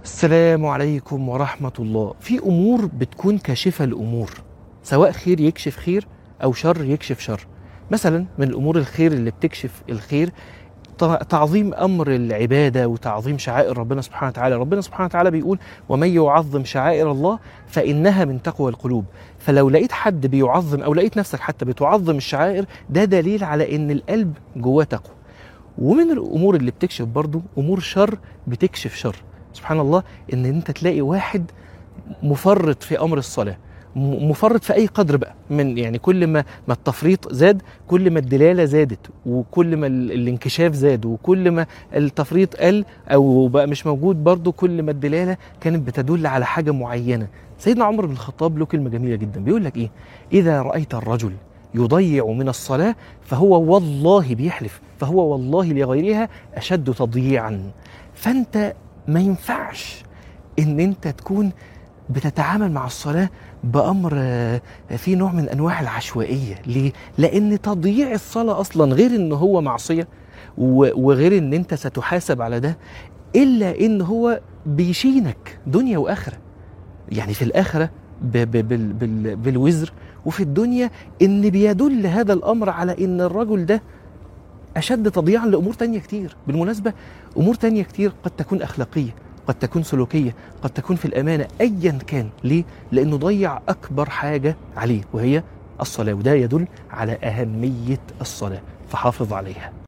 السلام عليكم ورحمة الله في أمور بتكون كاشفة لأمور سواء خير يكشف خير أو شر يكشف شر مثلا من الأمور الخير اللي بتكشف الخير تع- تعظيم أمر العبادة وتعظيم شعائر ربنا سبحانه وتعالى ربنا سبحانه وتعالى بيقول ومن يعظم شعائر الله فإنها من تقوى القلوب فلو لقيت حد بيعظم أو لقيت نفسك حتى بتعظم الشعائر ده دليل على إن القلب جواه تقوى ومن الامور اللي بتكشف برضو امور شر بتكشف شر سبحان الله ان انت تلاقي واحد مفرط في امر الصلاه م- مفرط في اي قدر بقى من يعني كل ما ما التفريط زاد كل ما الدلاله زادت وكل ما ال- الانكشاف زاد وكل ما التفريط قل او بقى مش موجود برضو كل ما الدلاله كانت بتدل على حاجه معينه سيدنا عمر بن الخطاب له كلمه جميله جدا بيقول لك ايه اذا رايت الرجل يضيع من الصلاه فهو والله بيحلف فهو والله لغيرها اشد تضييعا فانت ما ينفعش ان انت تكون بتتعامل مع الصلاه بامر آه، فيه نوع من انواع العشوائيه ليه لان تضييع الصلاه اصلا غير ان هو معصيه و- وغير ان انت ستحاسب على ده الا ان هو بيشينك دنيا واخره يعني في الاخره ب- ب- بال- بال- بالوزر وفي الدنيا ان بيدل هذا الامر على ان الرجل ده اشد تضييعا لامور تانية كتير بالمناسبه امور تانية كتير قد تكون اخلاقيه قد تكون سلوكيه قد تكون في الامانه ايا كان ليه لانه ضيع اكبر حاجه عليه وهي الصلاه وده يدل على اهميه الصلاه فحافظ عليها